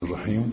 الرحيم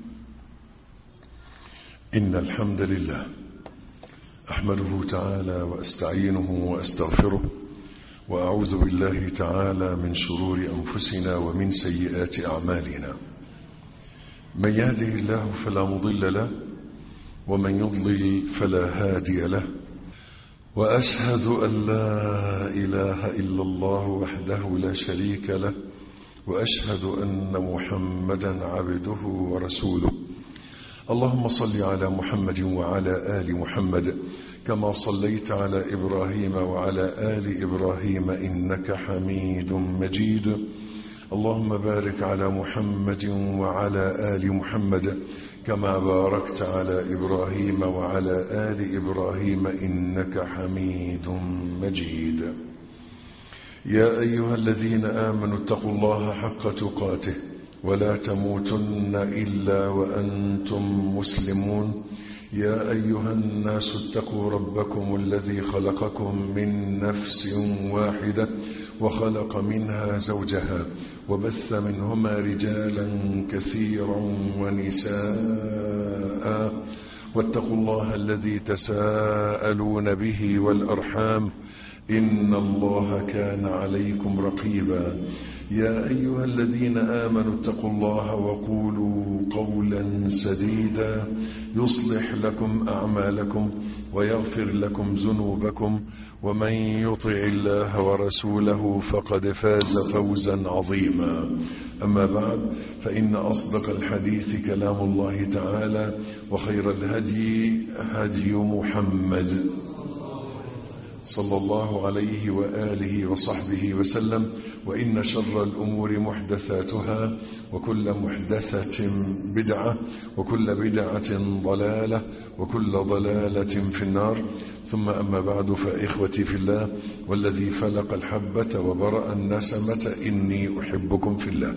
إن الحمد لله أحمده تعالى وأستعينه وأستغفره وأعوذ بالله تعالى من شرور أنفسنا ومن سيئات أعمالنا من يهده الله فلا مضل له ومن يضلل فلا هادي له وأشهد أن لا إله إلا الله وحده لا شريك له وأشهد أن محمدا عبده ورسوله اللهم صل على محمد وعلى آل محمد كما صليت على إبراهيم وعلى آل إبراهيم إنك حميد مجيد اللهم بارك على محمد وعلى آل محمد كما باركت على إبراهيم وعلى آل إبراهيم إنك حميد مجيد يا أيها الذين آمنوا اتقوا الله حق تقاته ولا تموتن إلا وأنتم مسلمون يا أيها الناس اتقوا ربكم الذي خلقكم من نفس واحدة وخلق منها زوجها وبث منهما رجالا كثيرا ونساء واتقوا الله الذي تساءلون به والأرحام إن الله كان عليكم رقيبا يا أيها الذين آمنوا اتقوا الله وقولوا قولا سديدا يصلح لكم أعمالكم ويغفر لكم ذنوبكم ومن يطع الله ورسوله فقد فاز فوزا عظيما أما بعد فإن أصدق الحديث كلام الله تعالى وخير الهدي هدي محمد صلى الله عليه وآله وصحبه وسلم وإن شر الأمور محدثاتها وكل محدثة بدعة وكل بدعة ضلالة وكل ضلالة في النار ثم أما بعد فإخوتي في الله والذي فلق الحبة وبرأ النسمة إني أحبكم في الله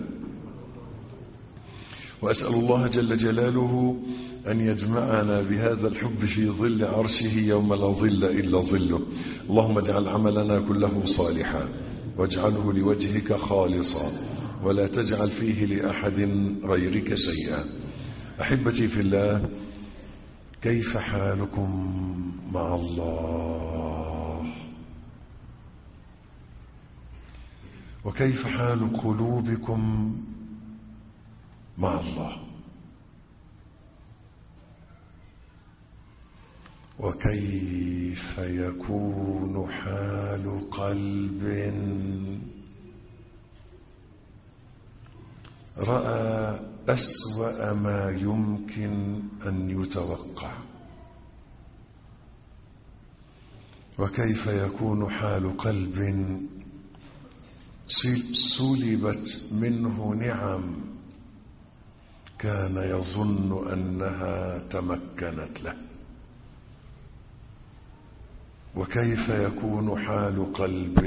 وأسأل الله جل جلاله أن يجمعنا بهذا الحب في ظل عرشه يوم لا ظل إلا ظله اللهم اجعل عملنا كله صالحا واجعله لوجهك خالصا ولا تجعل فيه لأحد غيرك شيئا أحبتي في الله كيف حالكم مع الله وكيف حال قلوبكم مع الله وكيف يكون حال قلب رأى أسوأ ما يمكن أن يتوقع وكيف يكون حال قلب سلبت منه نعم كان يظن أنها تمكنت له وكيف يكون حال قلب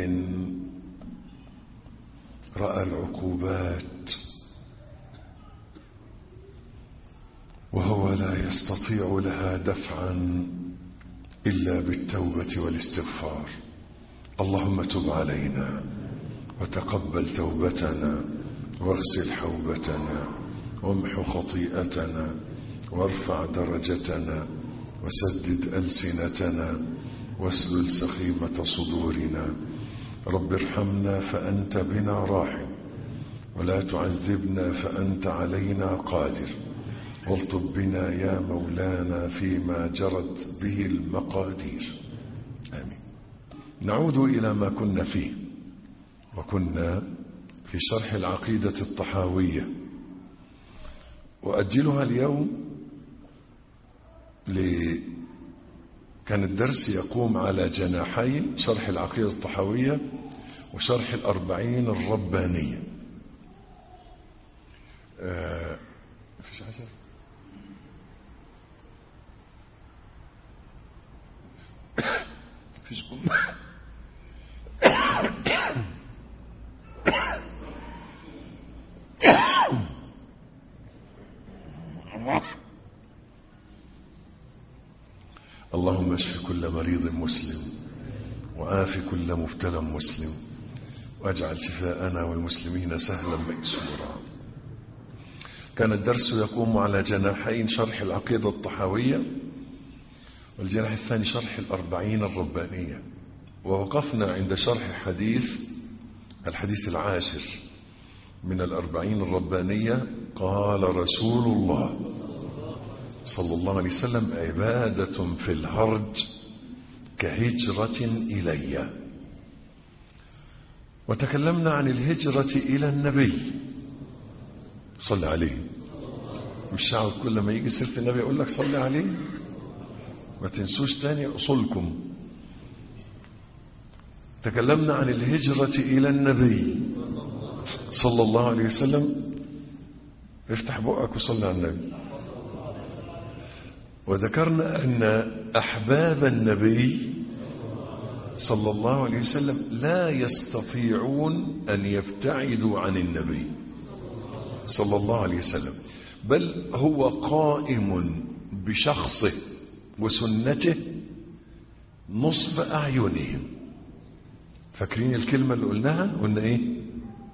رأى العقوبات وهو لا يستطيع لها دفعا إلا بالتوبة والاستغفار اللهم تب علينا وتقبل توبتنا واغسل حوبتنا وامح خطيئتنا وارفع درجتنا وسدد ألسنتنا واسلل سخيمة صدورنا رب ارحمنا فأنت بنا راحم ولا تعذبنا فأنت علينا قادر والطب بنا يا مولانا فيما جرت به المقادير آمين نعود إلى ما كنا فيه وكنا في شرح العقيدة الطحاوية وأجلها اليوم ل كان الدرس يقوم على جناحين شرح العقيدة الطحاوية وشرح الأربعين الربانية آه فيش عسل فيش قم اللهم اشف كل مريض مسلم وآف كل مبتلى مسلم واجعل شفاءنا والمسلمين سهلا ميسورا كان الدرس يقوم على جناحين شرح العقيدة الطحاوية والجناح الثاني شرح الأربعين الربانية ووقفنا عند شرح حديث الحديث العاشر من الأربعين الربانية قال رسول الله صلى الله عليه وسلم عبادة في الهرج كهجرة إلي وتكلمنا عن الهجرة إلى النبي صلى عليه مش شعب كل ما يجي سيرة النبي يقول لك صلي عليه ما تنسوش تاني أصولكم تكلمنا عن الهجرة إلى النبي صلى الله عليه وسلم افتح بقك وصلي على النبي وذكرنا أن أحباب النبي صلى الله عليه وسلم لا يستطيعون أن يبتعدوا عن النبي صلى الله عليه وسلم بل هو قائم بشخصه وسنته نصب أعينهم فاكرين الكلمة اللي قلناها قلنا ايه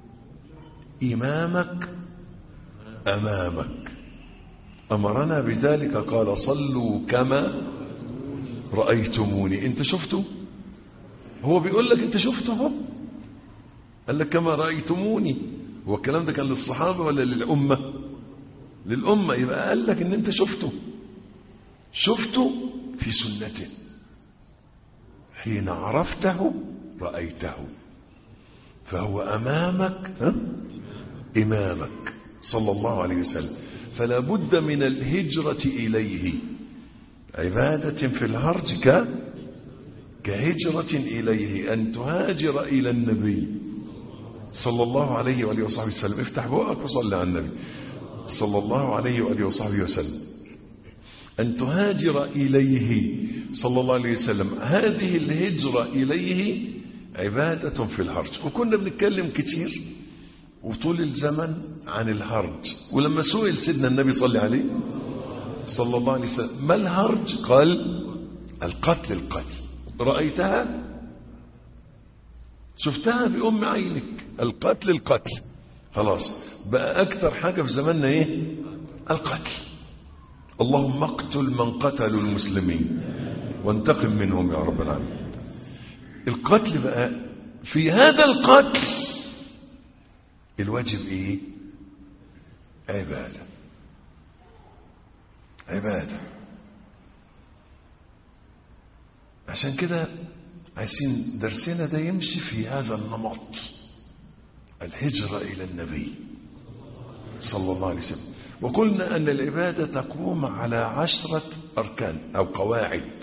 إمامك أمامك أمرنا بذلك قال صلوا كما رأيتموني انت شفته هو بيقول لك انت شفته هو قال لك كما رأيتموني هو الكلام ده كان للصحابة ولا للأمة للأمة يبقى قال لك ان انت شفته شفته في سنته حين عرفته رأيته فهو أمامك ها؟ إمامك صلى الله عليه وسلم فلا بد من الهجرة إليه عبادة في الهرج ك كهجرة إليه أن تهاجر إلى النبي صلى الله عليه وآله وصحبه وسلم افتح بقك وصلي على النبي صلى الله عليه وآله وصحبه وسلم أن تهاجر إليه صلى الله عليه وسلم هذه الهجرة إليه عبادة في الهرج وكنا بنتكلم كتير وطول الزمن عن الهرج ولما سئل سيدنا النبي صلى عليه صلى الله عليه وسلم ما الهرج قال القتل القتل رأيتها شفتها بأم عينك القتل القتل خلاص بقى أكتر حاجة في زماننا إيه القتل اللهم اقتل من قتلوا المسلمين وانتقم منهم يا رب العالمين القتل بقى في هذا القتل الواجب ايه عبادة عبادة عشان كده عايزين درسنا ده يمشي في هذا النمط الهجرة إلى النبي صلى الله عليه وسلم وقلنا أن العبادة تقوم على عشرة أركان أو قواعد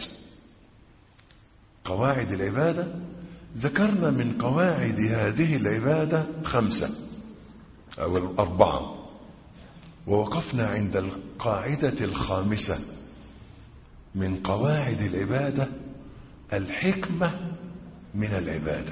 قواعد العبادة ذكرنا من قواعد هذه العبادة خمسة أو أربعة ووقفنا عند القاعدة الخامسة من قواعد العبادة الحكمة من العبادة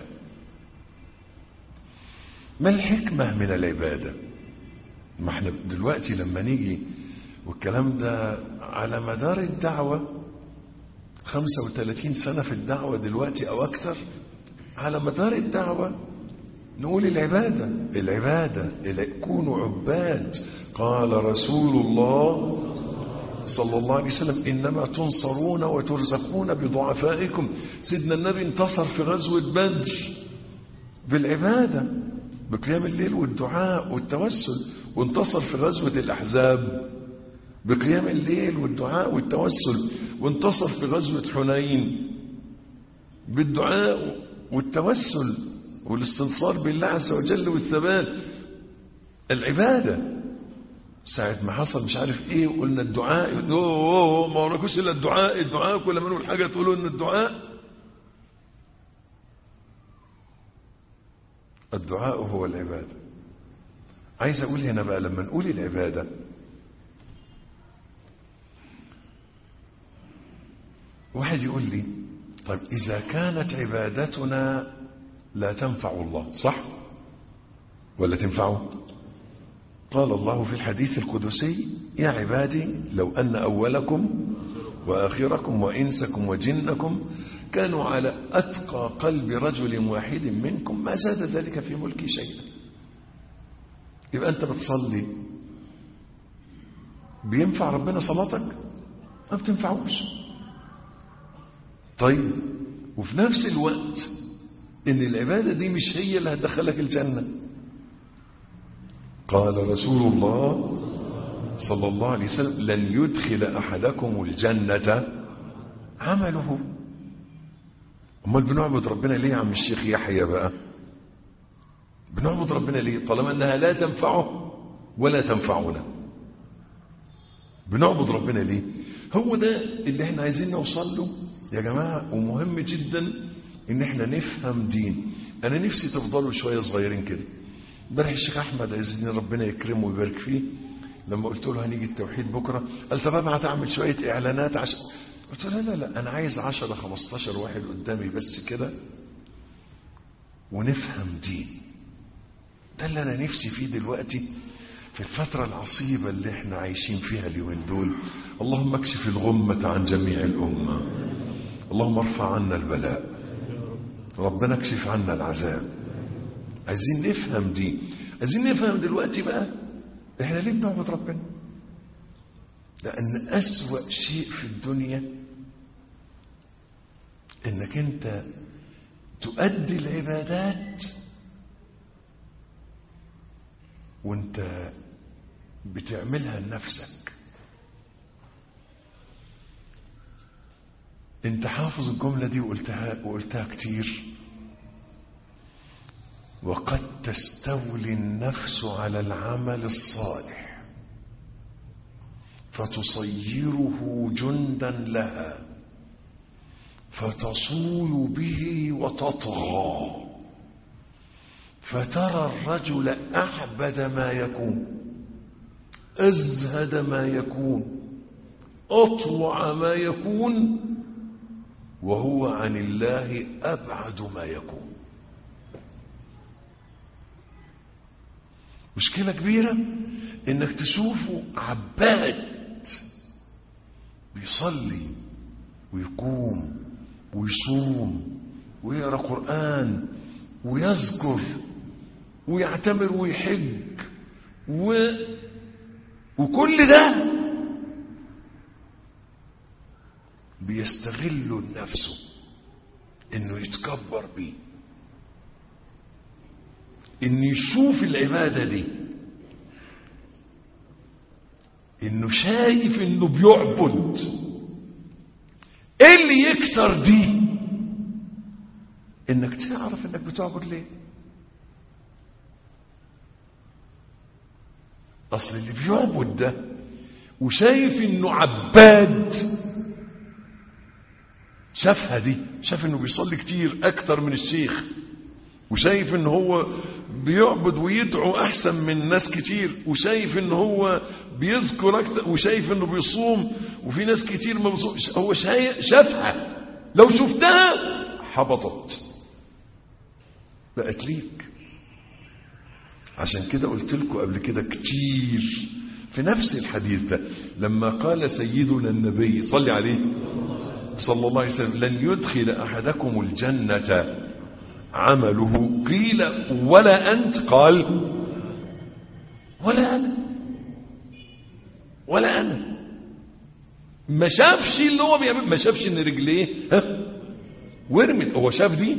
ما الحكمة من العبادة ما احنا دلوقتي لما نيجي والكلام ده على مدار الدعوة 35 سنة في الدعوة دلوقتي أو أكثر على مدار الدعوة نقول العبادة العبادة كونوا عباد قال رسول الله صلى الله عليه وسلم إنما تنصرون وترزقون بضعفائكم سيدنا النبي انتصر في غزوة بدر بالعبادة بقيام الليل والدعاء والتوسل وانتصر في غزوة الأحزاب بقيام الليل والدعاء والتوسل وانتصر في غزوة حنين بالدعاء والتوسل والاستنصار بالله عز وجل والثبات العبادة ساعة ما حصل مش عارف ايه وقلنا الدعاء اوه ما وراكوش الا الدعاء الدعاء كل ما نقول حاجة تقولوا ان الدعاء الدعاء هو العبادة عايز اقول هنا بقى لما نقول العبادة واحد يقول لي طيب إذا كانت عبادتنا لا تنفع الله صح ولا تنفعه قال الله في الحديث القدسي يا عبادي لو أن أولكم وآخركم وإنسكم وجنكم كانوا على أتقى قلب رجل واحد منكم ما زاد ذلك في ملكي شيئا يبقى أنت بتصلي بينفع ربنا صلاتك ما بتنفعوش طيب وفي نفس الوقت ان العبادة دي مش هي اللي هتدخلك الجنة قال رسول الله صلى الله عليه وسلم لن يدخل احدكم الجنة عمله امال بنعبد ربنا ليه يا عم الشيخ يحيى بقى بنعبد ربنا ليه طالما انها لا تنفعه ولا تنفعنا بنعبد ربنا ليه هو ده اللي احنا عايزين نوصل له يا جماعة ومهم جدا ان احنا نفهم دين انا نفسي تفضلوا شوية صغيرين كده امبارح الشيخ احمد عايزين ربنا يكرمه ويبارك فيه لما قلت له هنيجي التوحيد بكرة قال طب ابعت اعمل شوية اعلانات عشان قلت له لا لا انا عايز 10 15 واحد قدامي بس كده ونفهم دين ده اللي انا نفسي فيه دلوقتي في الفترة العصيبة اللي احنا عايشين فيها اليومين دول اللهم اكشف الغمة عن جميع الأمة اللهم ارفع عنا البلاء ربنا اكشف عنا العذاب عايزين نفهم دي عايزين نفهم دلوقتي بقى احنا ليه بنعبد ربنا لأن أسوأ شيء في الدنيا انك انت تؤدي العبادات وانت بتعملها لنفسك انت حافظ الجملة دي وقلتها, وقلتها كتير وقد تستولي النفس على العمل الصالح فتصيره جندا لها فتصول به وتطغى فترى الرجل أعبد ما يكون أزهد ما يكون أطوع ما يكون وهو عن الله أبعد ما يكون مشكلة كبيرة انك تشوفه عباد بيصلي ويقوم ويصوم ويقرأ قرآن ويذكر ويعتمر ويحج و... وكل ده بيستغل نفسه انه يتكبر بيه انه يشوف العبادة دي انه شايف انه بيعبد ايه اللي يكسر دي انك تعرف انك بتعبد ليه اصل اللي بيعبد ده وشايف انه عباد شافها دي شاف انه بيصلي كتير اكتر من الشيخ وشايف ان هو بيعبد ويدعو احسن من ناس كتير وشايف ان هو بيذكر اكتر وشايف انه بيصوم وفي ناس كتير ما بيصومش هو شافها لو شفتها حبطت بقت ليك عشان كده قلت لكم قبل كده كتير في نفس الحديث ده لما قال سيدنا النبي صلي عليه صلى الله عليه وسلم لن يدخل أحدكم الجنة عمله قيل ولا أنت قال ولا أنا ولا أنا ما شافش اللي هو بيعمل ما شافش ان رجليه ها ورمت هو شاف دي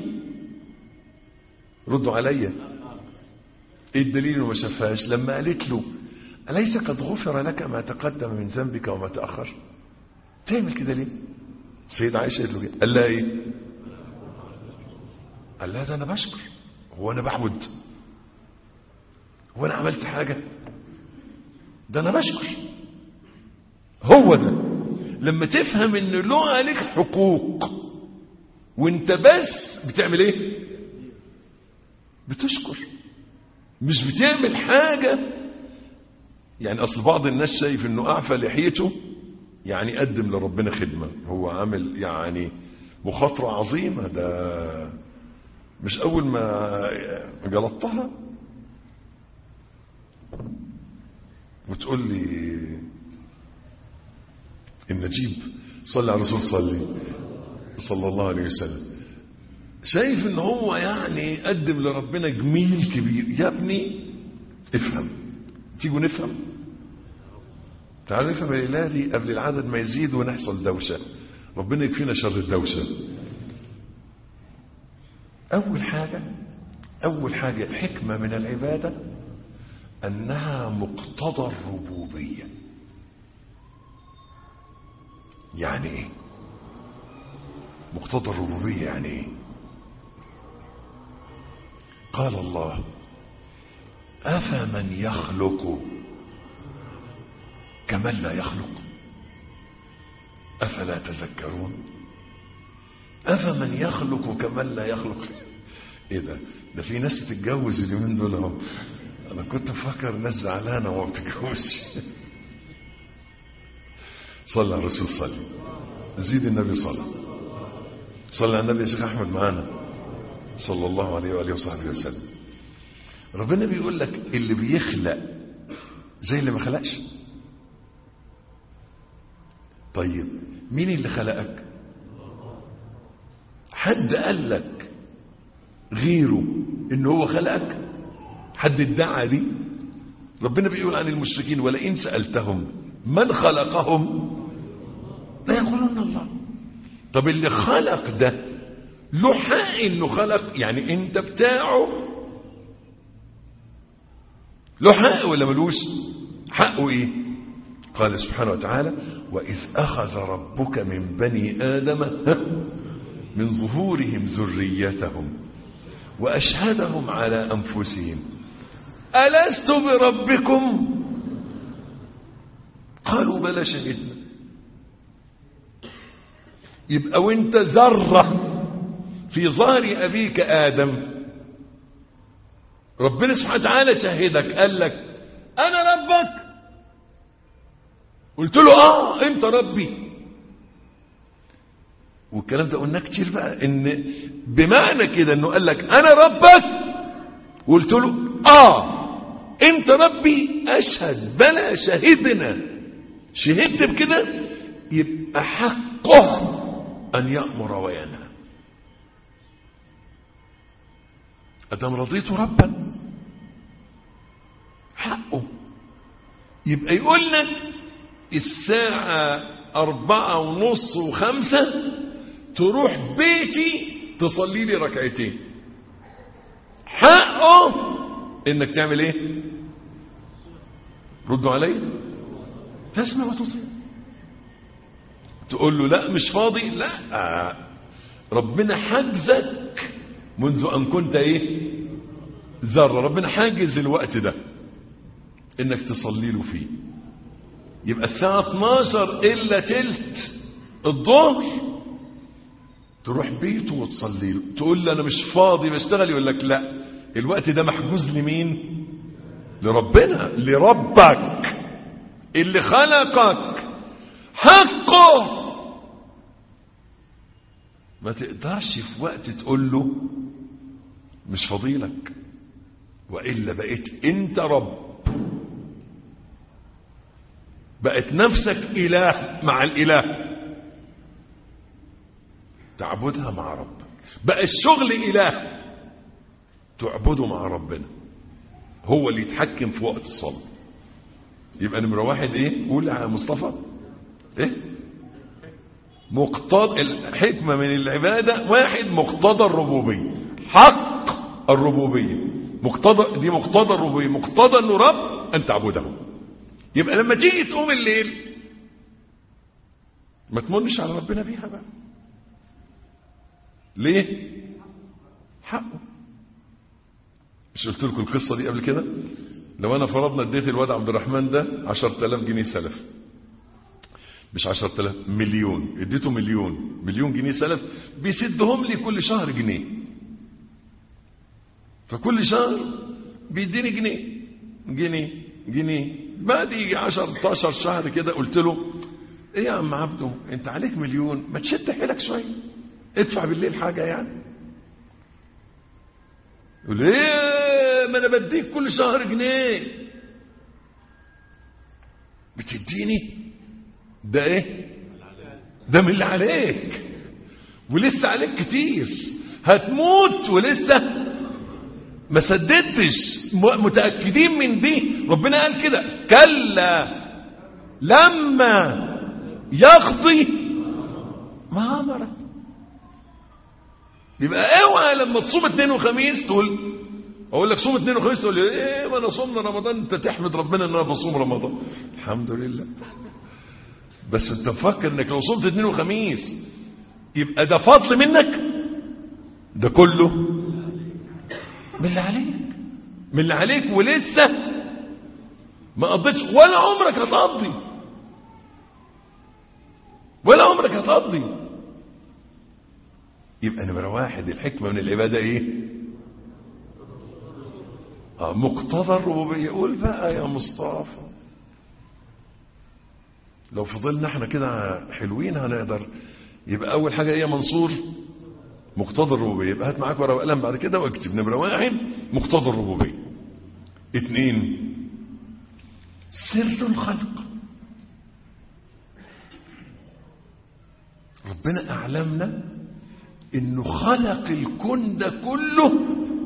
ردوا عليا ايه الدليل انه ما شافهاش لما قالت له أليس قد غفر لك ما تقدم من ذنبك وما تأخر تعمل كده ليه سيد عائشة قالت له كده قال لها ايه قال لها ده انا بشكر هو انا بعبد هو انا عملت حاجة ده انا بشكر هو ده لما تفهم ان له عليك حقوق وانت بس بتعمل ايه بتشكر مش بتعمل حاجة يعني اصل بعض الناس شايف انه اعفى لحيته يعني قدم لربنا خدمة هو عامل يعني مخاطرة عظيمة ده مش اول ما جلطتها وتقول لي النجيب صلى على الرسول صلي صلى الله عليه وسلم شايف ان هو يعني قدم لربنا جميل كبير يا ابني افهم تيجوا نفهم تعرف الليلة دي قبل العدد ما يزيد ونحصل دوشة ربنا يكفينا شر الدوشة أول حاجة أول حاجة الحكمة من العبادة أنها مقتضى الربوبية يعني إيه مقتضى الربوبية يعني إيه قال الله أفمن يخلق كمن لا يخلق أفلا تذكرون أفمن يخلق كمن لا يخلق إيه ده ده في ناس بتتجوز اليومين دول اهو أنا كنت مفكر ناس زعلانة وما بتتجوزش صلى على الرسول صلي زيد النبي صلى صلى على النبي يا شيخ أحمد معانا صلى الله عليه وآله وصحبه وسلم ربنا بيقول لك اللي بيخلق زي اللي ما خلقش طيب مين اللي خلقك حد قال لك غيره ان هو خلقك حد ادعى دي ربنا بيقول عن المشركين ولئن سألتهم من خلقهم لا يقولون الله طب اللي خلق ده له حق انه خلق يعني انت بتاعه له حق ولا ملوش حقه ايه قال سبحانه وتعالى وإذ أخذ ربك من بني آدم من ظهورهم ذريتهم وأشهدهم على أنفسهم ألست بربكم قالوا بلى شهدنا يبقى وانت ذرة في ظهر أبيك آدم ربنا سبحانه وتعالى شهدك قال لك أنا ربك قلت له آه أنت ربي والكلام ده قلناه كتير بقى ان بمعنى كده انه قال لك انا ربك وقلت له اه انت ربي اشهد بلى شهدنا شهدت بكده يبقى حقه ان يامر وينهى ادم رضيت ربا حقه يبقى يقول لك الساعة أربعة ونص وخمسة تروح بيتي تصلي لي ركعتين حقه انك تعمل ايه ردوا علي تسمع وتطيع تقول له لا مش فاضي لا ربنا حجزك منذ ان كنت ايه ذره ربنا حاجز الوقت ده انك تصلي له فيه يبقى الساعة 12 إلا تلت الظهر تروح بيته وتصلي له تقول له أنا مش فاضي بشتغل يقول لك لا الوقت ده محجوز لمين لربنا لربك اللي خلقك حقه ما تقدرش في وقت تقول له مش فضيلك وإلا بقيت انت رب بقت نفسك إله مع الإله تعبدها مع ربك بقى الشغل إله تعبده مع ربنا هو اللي يتحكم في وقت الصلاة يبقى نمرة واحد ايه قول يا مصطفى ايه مقتضى الحكمة من العبادة واحد مقتضى الربوبية حق الربوبية مقتضى دي مقتضى الربوبية مقتضى انه رب ان تعبده يبقى لما تيجي تقوم الليل ما تمنش على ربنا بيها بقى ليه حقه مش قلت لكم القصة دي قبل كده لو انا فرضنا اديت الواد عبد الرحمن ده 10000 جنيه سلف مش 10000 مليون اديته مليون مليون جنيه سلف بيسدهم لي كل شهر جنيه فكل شهر بيديني جنيه جنيه جنيه بعد يجي 10 12 شهر كده قلت له ايه يا عم عبده انت عليك مليون ما تشد حيلك شويه ادفع بالليل حاجه يعني يقول ايه ما انا بديك كل شهر جنيه بتديني ده ايه ده من اللي عليك ولسه عليك كتير هتموت ولسه ما سددتش متأكدين من دي ربنا قال كده كلا لما يقضي ما أمرك يبقى اوعى لما تصوم اثنين وخميس تقول اقول لك صوم اثنين وخميس تقول لي ايه ما انا صومنا رمضان انت تحمد ربنا ان انا بصوم رمضان الحمد لله بس انت مفكر انك لو صمت اثنين وخميس يبقى ده فضل منك ده كله من اللي عليك من اللي عليك ولسه ما قضيتش ولا عمرك هتقضي ولا عمرك هتقضي يبقى نمرة واحد الحكمة من العبادة ايه آه مقتضى الربوبية قول بقى يا مصطفى لو فضلنا احنا كده حلوين هنقدر يبقى اول حاجة ايه منصور مقتضى الربوبية يبقى هات معاك ورقة وقلم بعد كده واكتب نمرة واحد مقتضى الربوبية اتنين سر الخلق ربنا اعلمنا انه خلق الكون ده كله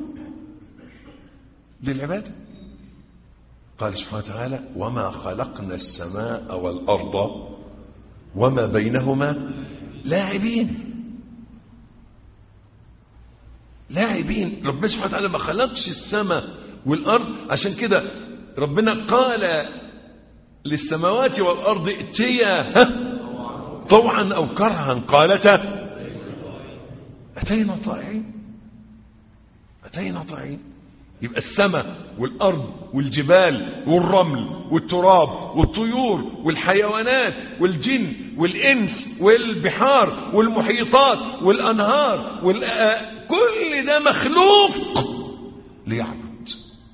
للعباده قال سبحانه وتعالى وما خلقنا السماء والارض وما بينهما لاعبين لاعبين ربنا سبحانه وتعالى ما خلقش السماء والارض عشان كده ربنا قال للسماوات والارض ائتيا طوعا او كرها قالتا أتينا طائعين أتينا طائعين يبقى السماء والأرض والجبال والرمل والتراب والطيور والحيوانات والجن والإنس والبحار والمحيطات والأنهار وال... كل ده مخلوق ليعبد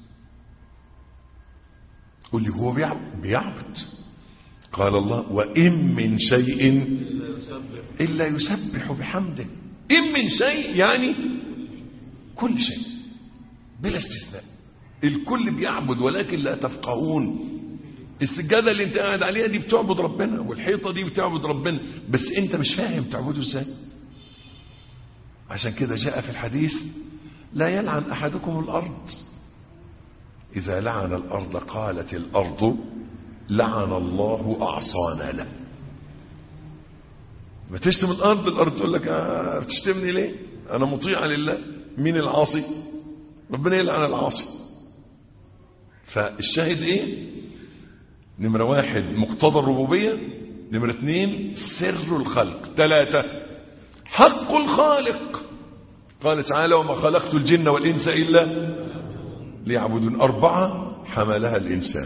قل لي هو بيعبد بيعبد قال الله وإن من شيء إلا يسبح بحمده إن من شيء يعني كل شيء بلا استثناء الكل بيعبد ولكن لا تفقهون السجادة اللي انت قاعد عليها دي بتعبد ربنا والحيطة دي بتعبد ربنا بس انت مش فاهم تعبده ازاي عشان كده جاء في الحديث لا يلعن أحدكم الأرض إذا لعن الأرض قالت الأرض لعن الله أعصانا له ما تشتم الارض الارض تقول لك آه بتشتمني ليه انا مطيع لله مين العاصي ربنا يلعن العاصي فالشاهد ايه نمرة واحد مقتضى الربوبية نمرة اثنين سر الخلق ثلاثة حق الخالق قال تعالى وما خلقت الجن والإنس إلا ليعبدون أربعة حملها الإنسان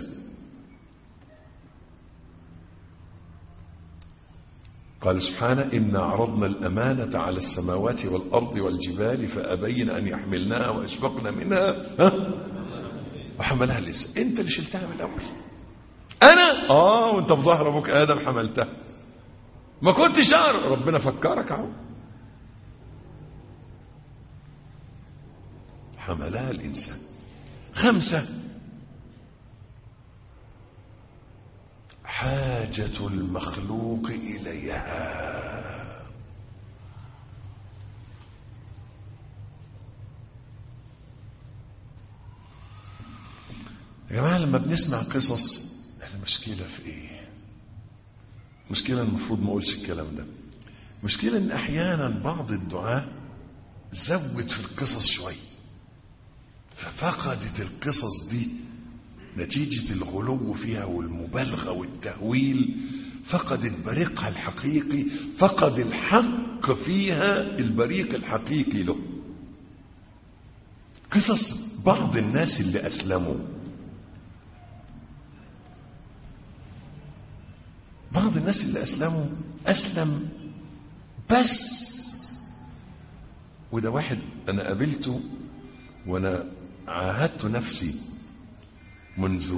قال سبحانه إنا عرضنا الأمانة على السماوات والأرض والجبال فأبين أن يحملناها وأشفقنا منها ها؟ وحملها الإنسان أنت اللي شلتها من الأول أنا آه وأنت بظهر أبوك آدم حملتها ما كنتش أعرف ربنا فكرك أهو حملها الإنسان خمسة حاجة المخلوق إليها يا جماعة لما بنسمع قصص المشكلة في ايه مشكلة المفروض ما اقولش الكلام ده مشكلة ان احيانا بعض الدعاة زود في القصص شوي ففقدت القصص دي نتيجة الغلو فيها والمبالغة والتهويل فقدت بريقها الحقيقي فقد الحق فيها البريق الحقيقي له قصص بعض الناس اللي أسلموا بعض الناس اللي أسلموا أسلم بس وده واحد أنا قابلته وأنا عاهدت نفسي منذ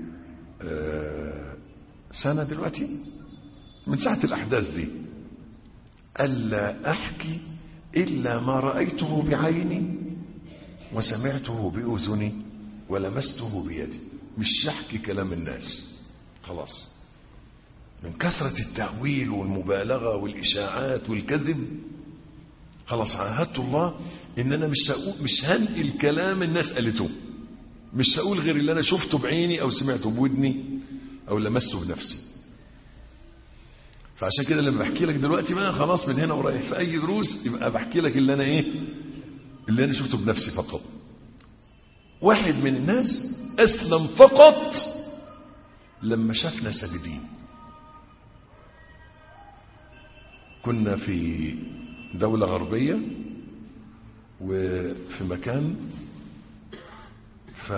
سنة دلوقتي من ساعة الأحداث دي ألا أحكي إلا ما رأيته بعيني وسمعته بأذني ولمسته بيدي مش أحكي كلام الناس خلاص من كثرة التأويل والمبالغة والإشاعات والكذب خلاص عاهدت الله إن أنا مش مش هنقل كلام الناس قالته مش هقول غير اللي انا شفته بعيني او سمعته بودني او لمسته بنفسي فعشان كده لما بحكي لك دلوقتي بقى خلاص من هنا ورايح في اي دروس يبقى بحكي لك اللي انا ايه اللي انا شفته بنفسي فقط واحد من الناس اسلم فقط لما شافنا ساجدين كنا في دولة غربية وفي مكان ف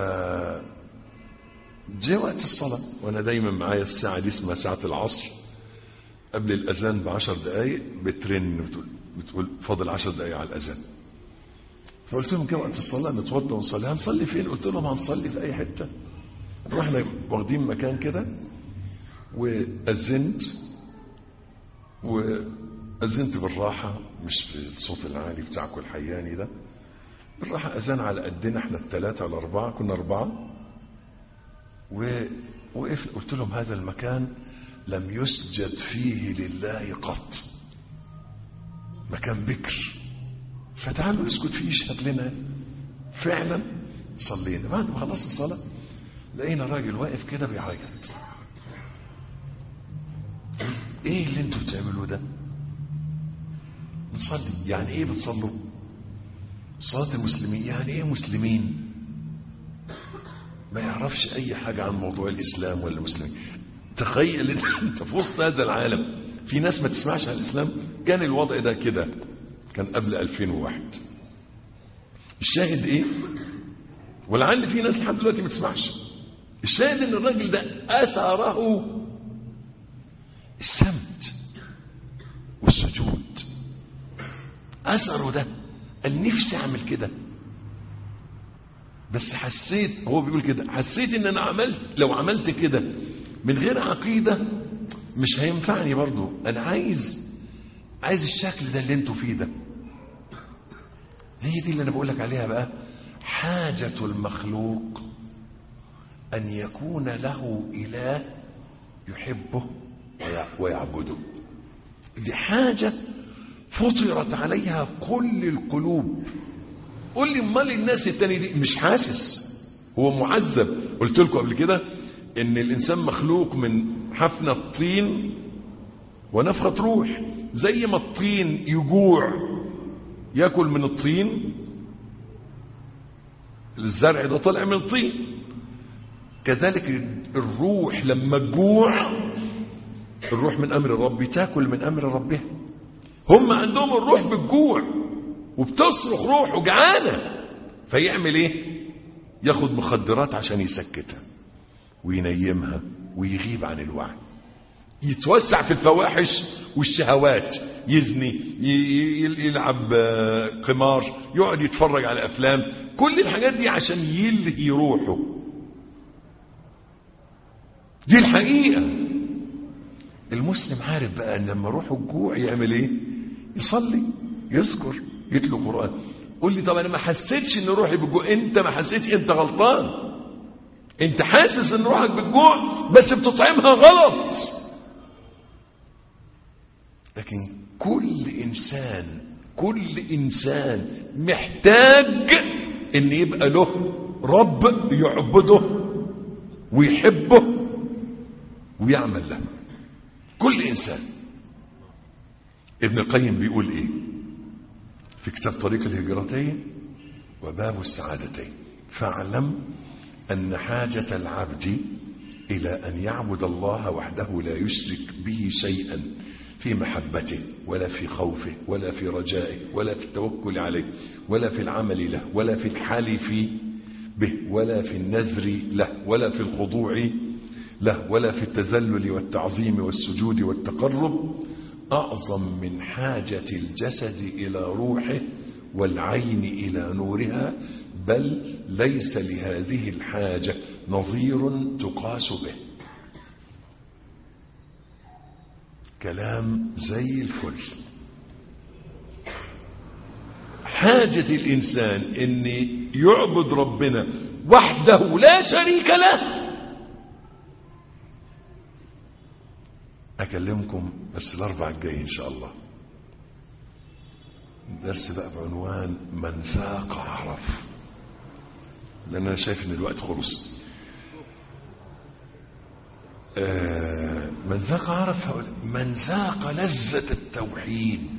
جاء وقت الصلاة وانا دايما معايا الساعة دي اسمها ساعة العصر قبل الاذان بعشر دقايق بترن بتقول, بتقول فاضل عشر دقايق على الاذان فقلت لهم جاء وقت الصلاة نتوضى ونصلي هنصلي فين قلت لهم هنصلي في اي حتة رحنا واخدين مكان كده وأذنت وأذنت بالراحة مش بالصوت العالي بتاعكم الحياني ده بالراحة أذان على قدنا احنا الثلاثة ولا أربعة كنا أربعة ووقف قلت لهم هذا المكان لم يسجد فيه لله قط مكان بكر فتعالوا اسكت فيه اشهد لنا فعلا صلينا بعد ما خلصنا الصلاة لقينا راجل واقف كده بيعيط ايه اللي انتوا بتعملوه ده بنصلي يعني ايه بتصلوا صلاة المسلمين يعني ايه مسلمين ما يعرفش اي حاجة عن موضوع الاسلام ولا المسلمين تخيل انت في وسط هذا العالم في ناس ما تسمعش عن الاسلام كان الوضع ده كده كان قبل 2001 الشاهد ايه ولعل في ناس لحد دلوقتي ما تسمعش الشاهد ان الراجل ده اثره السمت والسجود اثره ده قال نفسي اعمل كده بس حسيت هو بيقول كده حسيت ان انا عملت لو عملت كده من غير عقيدة مش هينفعني برضو انا عايز عايز الشكل ده اللي انتوا فيه ده هي دي اللي انا بقول لك عليها بقى حاجة المخلوق ان يكون له اله يحبه ويعبده دي حاجة فطرت عليها كل القلوب قول لي امال الناس التاني دي مش حاسس هو معذب قلت لكم قبل كده ان الانسان مخلوق من حفنة الطين ونفخة روح زي ما الطين يجوع ياكل من الطين الزرع ده طلع من الطين كذلك الروح لما تجوع الروح من امر الرب تاكل من امر ربها هم عندهم الروح بالجوع وبتصرخ روح وجعانه فيعمل ايه ياخد مخدرات عشان يسكتها وينيمها ويغيب عن الوعي يتوسع في الفواحش والشهوات يزني يلعب قمار يقعد يتفرج على افلام كل الحاجات دي عشان يلهي روحه دي الحقيقة المسلم عارف بقى ان لما روحه الجوع يعمل ايه يصلي يذكر يتلو قرآن قول لي طب انا ما حسيتش ان روحي بالجوع انت ما حسيتش انت غلطان انت حاسس ان روحك بالجوع بس بتطعمها غلط لكن كل انسان كل انسان محتاج ان يبقى له رب يعبده ويحبه ويعمل له كل انسان ابن القيم بيقول ايه في كتاب طريق الهجرتين وباب السعادتين فاعلم ان حاجة العبد الى ان يعبد الله وحده لا يشرك به شيئا في محبته ولا في خوفه ولا في رجائه ولا في التوكل عليه ولا في العمل له ولا في الحلف به ولا في النذر له ولا في الخضوع له ولا في التذلل والتعظيم والسجود والتقرب أعظم من حاجة الجسد إلى روحه والعين إلى نورها بل ليس لهذه الحاجة نظير تقاس به كلام زي الفل حاجة الإنسان أن يعبد ربنا وحده لا شريك له أكلمكم بس الأربع الجاي إن شاء الله درس بقى بعنوان من ذاق عرف لأن أنا شايف إن الوقت خلص آه من ذاق عرف هؤلاء من ذاق لذة التوحيد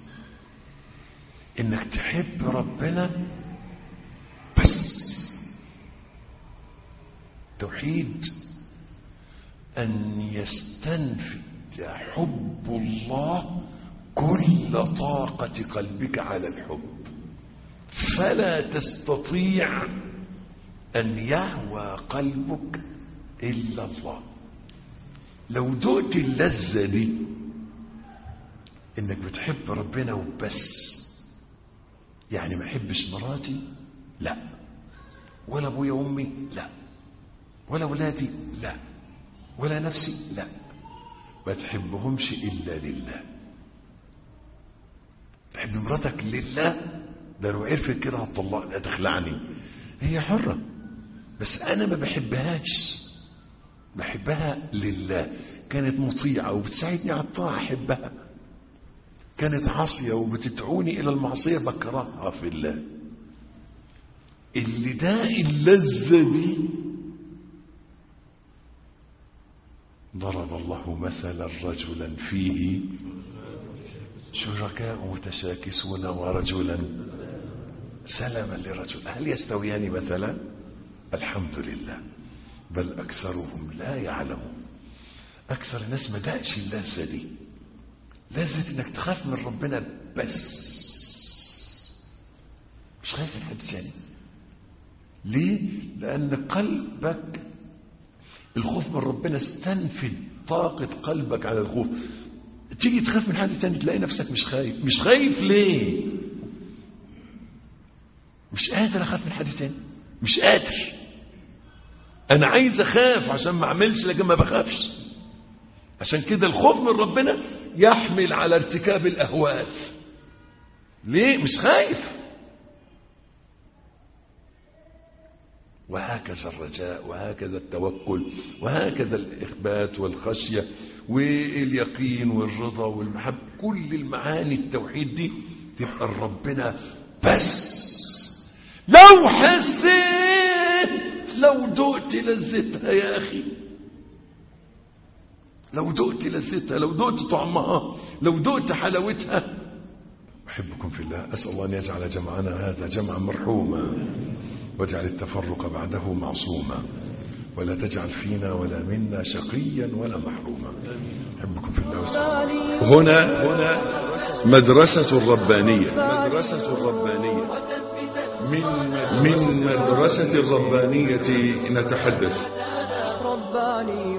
انك تحب ربنا بس توحيد ان يستنفد حب الله كل طاقة قلبك على الحب فلا تستطيع أن يهوى قلبك إلا الله لو دقت اللذة دي إنك بتحب ربنا وبس يعني ما أحبش مراتي لا ولا أبويا وأمي لا ولا أولادي لا ولا نفسي لا ما تحبهمش إلا لله تحب مراتك لله ده لو عرفت كده هتطلقني هتخلعني هي حرة بس أنا ما بحبهاش بحبها لله كانت مطيعة وبتساعدني على الطاعة أحبها كانت عاصية وبتدعوني إلى المعصية بكرهها في الله اللي ده اللذة دي ضرب الله مثلا رجلا فيه شركاء متشاكسون ورجلا سلما لرجل هل يستويان مثلا الحمد لله بل أكثرهم لا يعلمون أكثر الناس ما دقش اللذة دي لذة إنك تخاف من ربنا بس مش خايف من حد تاني ليه؟ لأن قلبك الخوف من ربنا استنفد طاقة قلبك على الخوف تيجي تخاف من حد تاني تلاقي نفسك مش خايف مش خايف ليه مش قادر اخاف من حد تاني مش قادر انا عايز اخاف عشان ما اعملش لكن ما بخافش عشان كده الخوف من ربنا يحمل على ارتكاب الاهوال ليه مش خايف وهكذا الرجاء وهكذا التوكل وهكذا الإخبات والخشية واليقين والرضا والمحبة كل المعاني التوحيد دي تبقى ربنا بس لو حسيت لو دقت لذتها يا أخي لو دقت لذتها لو دقت طعمها لو دقت حلاوتها أحبكم في الله أسأل الله أن يجعل جمعنا هذا جمعا مرحوما واجعل التفرق بعده معصوما ولا تجعل فينا ولا منا شقيا ولا محروما أحبكم في الله والسلام هنا هنا مدرسة الربانية مدرسة الربانية من من مدرسة الربانية نتحدث رباني